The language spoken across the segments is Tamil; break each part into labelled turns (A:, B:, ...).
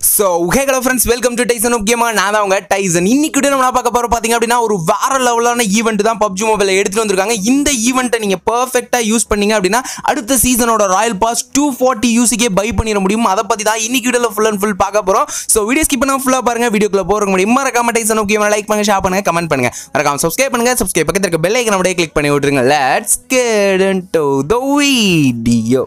A: So hey hello friends welcome to Tyson முக்கியமாக நான் தான் உங்க டைசன் இன்னைக்கு கூட நம்ம பார்க்க போகிறோம் பார்த்தீங்க அப்படின்னா ஒரு வேற லெவலான ஈவெண்ட் தான் பப்ஜி மொபைல் எடுத்துட்டு வந்திருக்காங்க இந்த ஈவெண்ட்டை நீங்கள் பர்ஃபெக்டாக யூஸ் பண்ணீங்க அப்படின்னா அடுத்த சீசனோட ராயல் பாஸ் டூ ஃபார்ட்டி யூஸுக்கே பை பண்ணிட முடியும் அதை பற்றி தான் இன்னைக்கு வீடியோவில் ஃபுல் அண்ட் ஃபுல் பார்க்க போகிறோம் ஸோ வீடியோ ஸ்கிப் பண்ணால் ஃபுல்லாக பாருங்க வீடியோக்குள்ள போகிற முடியும் மறக்காம டைசன் முக்கியமாக லைக் பண்ணுங்க ஷேர் பண்ணுங்க கமெண்ட் பண்ணுங்க மறக்காம சப்ஸ்கிரைப் பண்ணுங்க சப்ஸ்கிரைப் பக்கத்தில் இருக்க பெல் ஐக்கன் அப்படியே கிளிக் பண்ணி விட்டுருங்க let's get into the video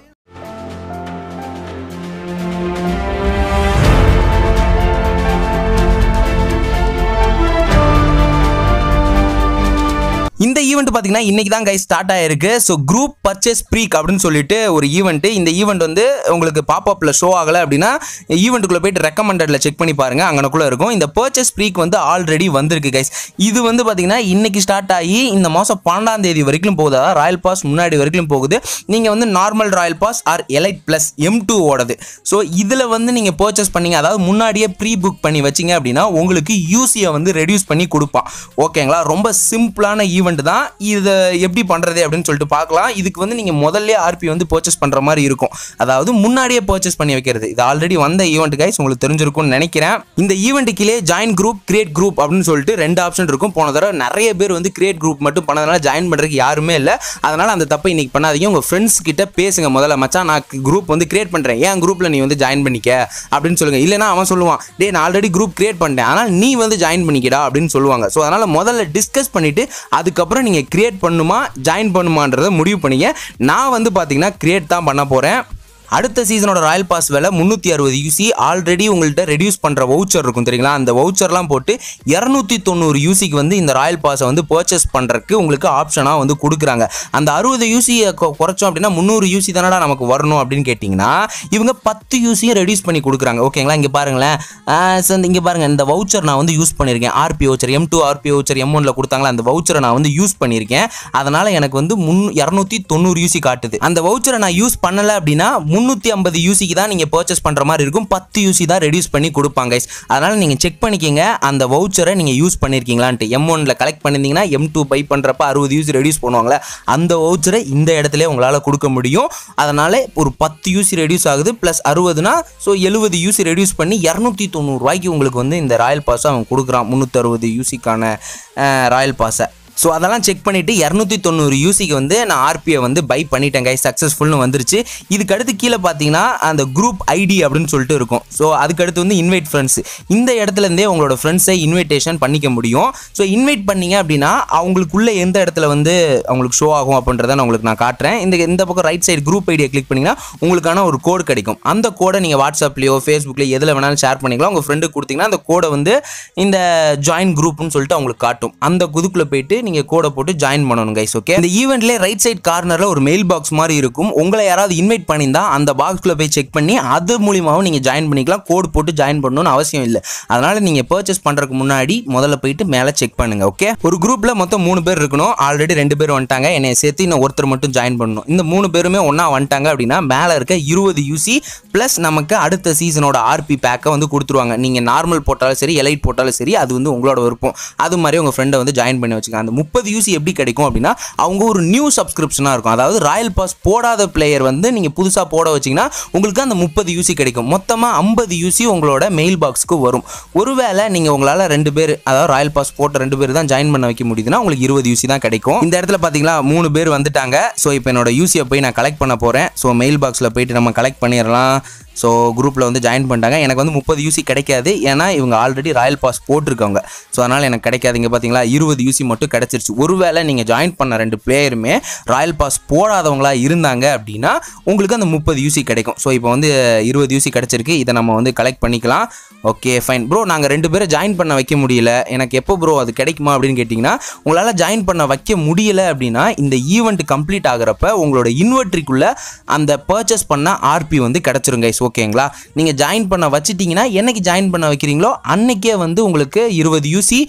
A: இந்த ஈவெண்ட் பார்த்தீங்கன்னா இன்னைக்கு தான் கை ஸ்டார்ட் ஆயிருக்கு ஸோ குரூப் பர்ச்சேஸ் ப்ரீக் அப்படின்னு சொல்லிட்டு ஒரு ஈவெண்ட் இந்த ஈவெண்ட் வந்து உங்களுக்கு பாப்அப்பில் ஷோ ஆகலை அப்படின்னா ஈவெண்ட்டுக்குள்ளே போயிட்டு ரெக்கமெண்டடில் செக் பண்ணி பாருங்க அங்கனக்குள்ளே இருக்கும் இந்த பர்ச்சேஸ் ப்ரீக் வந்து ஆல்ரெடி வந்திருக்கு கைஸ் இது வந்து பார்த்தீங்கன்னா இன்னைக்கு ஸ்டார்ட் ஆகி இந்த மாதம் பன்னெண்டாம் தேதி வரைக்கும் போகுது அதாவது ராயல் பாஸ் முன்னாடி வரைக்கும் போகுது நீங்கள் வந்து normal royal pass or elite plus M two ஓடது ஸோ இதில் வந்து நீங்கள் பர்ச்சேஸ் பண்ணீங்க அதாவது முன்னாடியே ப்ரீ புக் பண்ணி வச்சிங்க அப்படின்னா உங்களுக்கு யூசியை வந்து ரெடியூஸ் பண்ணி கொடுப்பான் ஓகேங்களா ரொம்ப சிம்பிளான ஈவெண்ட் தான் இதை எப்படி பண்ணுறது அப்படின்னு சொல்லிட்டு பார்க்கலாம் இதுக்கு வந்து நீங்கள் முதல்ல ஆர்பி வந்து பர்ச்சேஸ் பண்ணுற மாதிரி இருக்கும் அதாவது முன்னாடியே பர்ச்சேஸ் பண்ணி வைக்கிறது இது ஆல்ரெடி வந்த ஈவெண்ட் கைஸ் உங்களுக்கு தெரிஞ்சிருக்கும்னு நினைக்கிறேன் இந்த ஈவெண்ட் கீழே ஜாயின் குரூப் கிரியேட் குரூப் அப்படின்னு சொல்லிட்டு ரெண்டு ஆப்ஷன் இருக்கும் போன தடவை நிறைய பேர் வந்து கிரியேட் குரூப் மட்டும் பண்ணதுனால ஜாயின் பண்ணுறதுக்கு யாருமே இல்லை அதனால அந்த தப்பை இன்னைக்கு பண்ணாதீங்க உங்கள் ஃப்ரெண்ட்ஸ் கிட்ட பேசுங்க முதல்ல மச்சான் நான் குரூப் வந்து கிரியேட் பண்ணுறேன் ஏன் குரூப்பில் நீ வந்து ஜாயின் பண்ணிக்க அப்படின்னு சொல்லுங்க இல்லைனா அவன் சொல்லுவான் டே நான் ஆல்ரெடி குரூப் கிரியேட் பண்ணிட்டேன் ஆனால் நீ வந்து ஜாயின் பண்ணிக்கடா அப்படின்னு சொல்லுவாங்க ஸோ அதனால் முதல்ல டிஸ்கஸ் பண்ணிவிட்டு அதுக்கப்புறம் நீங்கள் கிரியேட் பண்ணுமா ஜாயின் பண்ணுமான்றதை முடிவு பண்ணிங்க நான் வந்து பார்த்தீங்கன்னா கிரியேட் தான் பண்ண போகிறேன் அடுத்த சீசனோட ராயல் பாஸ் விலை முந்நூற்றி அறுபது யூசி ஆல்ரெடி உங்கள்கிட்ட ரெடியூஸ் பண்ணுற வவுச்சர் இருக்கும் தெரியுங்களா அந்த வவுச்சர்லாம் போட்டு இரநூத்தி தொண்ணூறு யூசிக்கு வந்து இந்த ராயல் பாஸை வந்து பர்ச்சேஸ் பண்ணுறதுக்கு உங்களுக்கு ஆப்ஷனாக வந்து கொடுக்குறாங்க அந்த அறுபது யூசியை குறைச்சோம் அப்படின்னா முந்நூறு யூசி தானடா நமக்கு வரணும் அப்படின்னு கேட்டிங்கன்னா இவங்க பத்து யூசியும் ரெடியூஸ் பண்ணி கொடுக்குறாங்க ஓகேங்களா இங்கே பாருங்களேன் சார் இங்கே பாருங்கள் இந்த வவுச்சர் நான் வந்து யூஸ் பண்ணியிருக்கேன் RP voucher M two RP voucher M ஒனில் கொடுத்தாங்களா அந்த வவுச்சரை நான் வந்து யூஸ் பண்ணியிருக்கேன் அதனால் எனக்கு வந்து முன் இரநூத்தி தொண்ணூறு யூசி காட்டுது அந்த வவுச்சரை நான் யூஸ் பண்ணலை அப்படின்னா முந்நூற்றி ஐம்பது யூசிக்கு தான் நீங்கள் பர்ச்சேஸ் பண்ணுற மாதிரி இருக்கும் பத்து யூசி தான் ரெடியூஸ் பண்ணி கொடுப்பாங்க guys. அதனால் நீங்கள் செக் பண்ணிக்கிங்க அந்த வவுச்சரை நீங்கள் யூஸ் பண்ணியிருக்கீங்களான்ட்டு எம் ஒனில் கலெக்ட் பண்ணியிருந்தீங்கன்னா எம் டூ பை பண்ணுறப்ப அறுபது யூசி ரெடியூஸ் பண்ணுவாங்களே அந்த வவுச்சரை இந்த இடத்துல உங்களால் கொடுக்க முடியும் அதனால் ஒரு பத்து யூசி ரெடியூஸ் ஆகுது ப்ளஸ் அறுபதுனா ஸோ எழுபது யூசி ரெடியூஸ் பண்ணி இரநூத்தி தொண்ணூறுரூவாய்க்கு உங்களுக்கு வந்து இந்த ராயல் பாஸை அவன் கொடுக்குறான் முந்நூற்றி அறுபது யூசிக்கான ராயல் பாஸை ஸோ அதெல்லாம் செக் பண்ணிவிட்டு இரநூத்தி தொண்ணூறு யூசிக்கு வந்து நான் ஆர்பியை வந்து பை பண்ணிட்டேன் கை சக்ஸஸ்ஃபுல்னு வந்துருச்சு இதுக்கு அடுத்து கீழே பார்த்தீங்கன்னா அந்த குரூப் ஐடி அப்படின்னு சொல்லிட்டு இருக்கும் ஸோ அதுக்கடுத்து வந்து இன்வைட் ஃப்ரெண்ட்ஸ் இந்த இடத்துல இருந்தே உங்களோட ஃப்ரெண்ட்ஸை இன்விடேஷன் பண்ணிக்க முடியும் ஸோ இன்வைட் பண்ணீங்க அப்படின்னா அவங்களுக்குள்ள எந்த இடத்துல வந்து அவங்களுக்கு ஷோ ஆகும் அப்படின்றத நான் உங்களுக்கு நான் காட்டுறேன் இந்த இந்த பக்கம் ரைட் சைடு குரூப் ஐடியை கிளிக் பண்ணிங்கன்னா உங்களுக்கான ஒரு கோடு கிடைக்கும் அந்த கோடை நீங்கள் வாட்ஸ்அப்லேயோ ஃபேஸ்புக்லேயோ எதில் வேணாலும் ஷேர் பண்ணிக்கலாம் உங்கள் ஃப்ரெண்டுக்கு கொடுத்தீங்கன்னா அந்த கோடை வந்து இந்த ஜாயின் குரூப்னு சொல்லிட்டு அவங்களுக்கு காட்டும் அந்த குதுக்குள்ளே போயிட்டு நீங்கள் கோடை போட்டு ஜாயின் பண்ணணும் கைஸ் ஓகே இந்த ஈவெண்ட்லேயே ரைட் சைட் கார்னரில் ஒரு மெயில் பாக்ஸ் மாதிரி இருக்கும் உங்களை யாராவது இன்வைட் பண்ணியிருந்தா அந்த பாக்ஸ்க்குள்ளே போய் செக் பண்ணி அது மூலியமாகவும் நீங்கள் ஜாயின் பண்ணிக்கலாம் கோடு போட்டு ஜாயின் பண்ணணும்னு அவசியம் இல்லை அதனால் நீங்கள் பர்ச்சேஸ் பண்ணுறதுக்கு முன்னாடி முதல்ல போயிட்டு மேலே செக் பண்ணுங்க ஓகே ஒரு குரூப்பில் மொத்தம் மூணு பேர் இருக்கணும் ஆல்ரெடி ரெண்டு பேர் வந்துட்டாங்க என்னை சேர்த்து இன்னும் ஒருத்தர் மட்டும் ஜாயின் பண்ணணும் இந்த மூணு பேருமே ஒன்றா வந்துட்டாங்க அப்படின்னா மேலே இருக்க இருபது யூசி ப்ளஸ் நமக்கு அடுத்த சீசனோட ஆர்பி பேக்கை வந்து கொடுத்துருவாங்க நீங்கள் நார்மல் போட்டாலும் சரி எலைட் போட்டாலும் சரி அது வந்து உங்களோட விருப்பம் அது மாதிரி உங்கள் ஃப்ரெண்டை வந்து ஜாயின் பண்ணி வச்சுக்கோங்க அந்த முப்பது யூசி எப்படி கிடைக்கும் அப்படின்னா அவங்க ஒரு நியூ சப்ஸ்கிரிப்ஷனாக இருக்கும் அதாவது ராயல் பாஸ் போடாத பிளேயர் வந்து நீங்கள் புதுசாக போட வச்சிங்கன்னா உங்களுக்கு அந்த முப்பது யூசி கிடைக்கும் மொத்தமாக ஐம்பது யூசி உங்களோட மெயில் பாக்ஸுக்கு வரும் ஒருவேளை நீங்கள் உங்களால் ரெண்டு பேர் அதாவது ராயல் பாஸ் போட்ட ரெண்டு பேர் தான் ஜாயின் பண்ண வைக்க முடியுதுன்னா உங்களுக்கு இருபது யூசி தான் கிடைக்கும் இந்த இடத்துல பார்த்தீங்களா மூணு பேர் வந்துட்டாங்க ஸோ இப்போ என்னோட யூசியை போய் நான் கலெக்ட் பண்ண போகிறேன் ஸோ மெயில் பாக்ஸில் போயிட்டு நம்ம கலெக்ட் பண்ணிடலாம் ஸோ குரூப்பில் வந்து ஜாயின் பண்ணிட்டாங்க எனக்கு வந்து முப்பது யூசி கிடைக்காது ஏன்னா இவங்க ஆல்ரெடி ராயல் பாஸ் போட்டிருக்காங்க ஸோ அதனால் எனக்கு கிடைக்காது இங்கே பார்த்தீங்களா இருபது யூசி மட்டும் கிடச்சிருச்சு ஒருவேளை நீங்கள் ஜாயின் பண்ண ரெண்டு பிளேயருமே ராயல் பாஸ் போடாதவங்களா இருந்தாங்க அப்படின்னா உங்களுக்கு அந்த முப்பது யூசி கிடைக்கும் ஸோ இப்போ வந்து இருபது யூசி கிடச்சிருக்கு இதை நம்ம வந்து கலெக்ட் பண்ணிக்கலாம் ஓகே ஃபைன் ப்ரோ நாங்கள் ரெண்டு பேரை ஜாயின் பண்ண வைக்க முடியல எனக்கு எப்போ ப்ரோ அது கிடைக்குமா அப்படின்னு கேட்டிங்கன்னா உங்களால் ஜாயின் பண்ண வைக்க முடியல அப்படின்னா இந்த ஈவெண்ட் கம்ப்ளீட் ஆகிறப்ப உங்களோட இன்வெர்ட்ரிக்குள்ளே அந்த பர்ச்சேஸ் பண்ண ஆர்பி வந்து கிடச்சிரும் கைஸ் ஓகேங்களா நீங்கள் ஜாயின் பண்ண வச்சிட்டிங்கன்னா என்னைக்கு ஜாயின் பண்ண வைக்கிறீங்களோ அன்னைக்கே வந்து உங்களுக்கு இருபது யூசி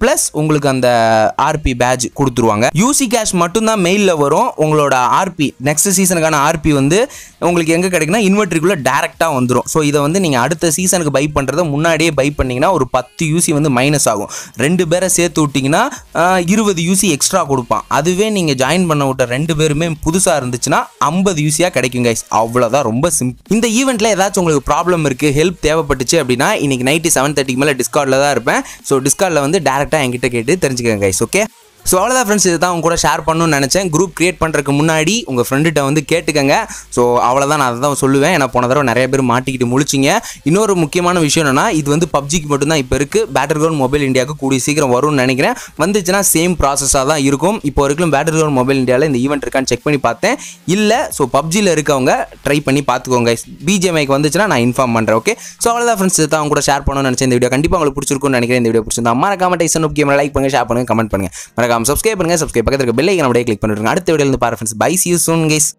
A: ப்ளஸ் உங்களுக்கு அந்த ஆர்பி பேட்ச் கொடுத்துருவாங்க யூசி கேஷ் மட்டும்தான் மெயிலில் வரும் உங்களோட ஆர்பி நெக்ஸ்ட் சீசனுக்கான ஆர்பி வந்து உங்களுக்கு எங்கே கிடைக்குன்னா இன்வெர்ட்ரிக்குள்ளே டேரெக்டாக வந்துடும் ஸோ இதை வந்து நீங்கள் அடுத்த சீசனுக்கு பை பண்ணுறத முன்னாடியே பை பண்ணிங்கன்னா ஒரு பத்து யூசி வந்து மைனஸ் ஆகும் ரெண்டு பேரை சேர்த்து விட்டிங்கன்னா ஆஹ், இருபது யூசி எக்ஸ்ட்ரா கொடுப்பான் அதுவே நீங்கள் ஜாயின் பண்ண விட்ட ரெண்டு பேருமே புதுசாக இருந்துச்சுன்னா ஐம்பது யூசியாக கிடைக்கும் கைஸ் அவ்வளோதான் ரொம்ப சிம்பிள் இந்த ஈவெண்ட்டில் ஏதாச்சும் உங்களுக்கு ப்ராப்ளம் இருக்குது ஹெல்ப் தேவைப்பட்டுச்சு அப்படின்னா இன்னைக்கு நைட்டு செவன் தேர்ட்டிக்கு மேலே டிஸ்கார்டில் தான் இருப்பேன் ஸோ டிஸ்கார்டில் வந்து டேரெக்டாக என்கிட்ட கேட்டு தெரிஞ்சுக்கங்க கைஸ் ஓகே ஸோ அவ்வளோதான் ஃப்ரெண்ட்ஸ் இதை தான் உங்க கூட ஷேர் பண்ணணும்னு நினச்சேன் குரூப் கிரியேட் பண்ணுறதுக்கு முன்னாடி உங்கள் ஃப்ரெண்டுகிட்ட வந்து கேட்டுக்கங்க ஸோ அவ்வளோதான் நான் அதை தான் சொல்லுவேன் ஏன்னா போன தடவை நிறைய பேர் மாட்டிக்கிட்டு முழிச்சிங்க இன்னொரு முக்கியமான விஷயம் என்னன்னா இது வந்து பப்ஜிக்கு மட்டும்தான் இப்போ இருக்குது பேட்டர் கிரவுண்ட் மொபைல் இந்தியாவுக்கு கூடிய சீக்கிரம் வரும்னு நினைக்கிறேன் வந்துச்சுன்னா சேம் ப்ராசஸாக தான் இருக்கும் இப்போ வரைக்கும் பேட்டர் கிரவுண்ட் மொபைல் இந்தியாவில் இந்த ஈவெண்ட் இருக்கான்னு செக் பண்ணி பார்த்தேன் இல்லை ஸோ பப்ஜியில் இருக்கவங்க ட்ரை பண்ணி பார்த்துக்கோங்க பிஜேமைக்கு வந்துச்சுன்னா நான் இன்ஃபார்ம் பண்ணுறேன் ஓகே ஸோ அவ்வளோதான் ஃப்ரெண்ட்ஸ் தான் அவங்க கூட ஷேர் பண்ணணும்னு நினச்சேன் இந்த வீடியோ கண்டிப்பாக உங்களுக்கு பிடிச்சிருக்கும்னு நினைக்கிறேன் இந்த வீடியோ பிடிச்சிருந்தா மறக்காம டைசன் கேம் லைக் பண்ணுங்க ஷேர் பண்ணுங்க கமெண்ட் பண்ணுங்க மறக்காம சப்ஸ்கிரைப் பண்ணுங்க சப்ஸ்கிரைப் பக்கத்தில் இருக்க பெல் ஐக்கன் அப்படியே கிளிக் பண்ணிடுங்க அடுத்த வீடியோல இருந்து பாரு friends bye see you soon guys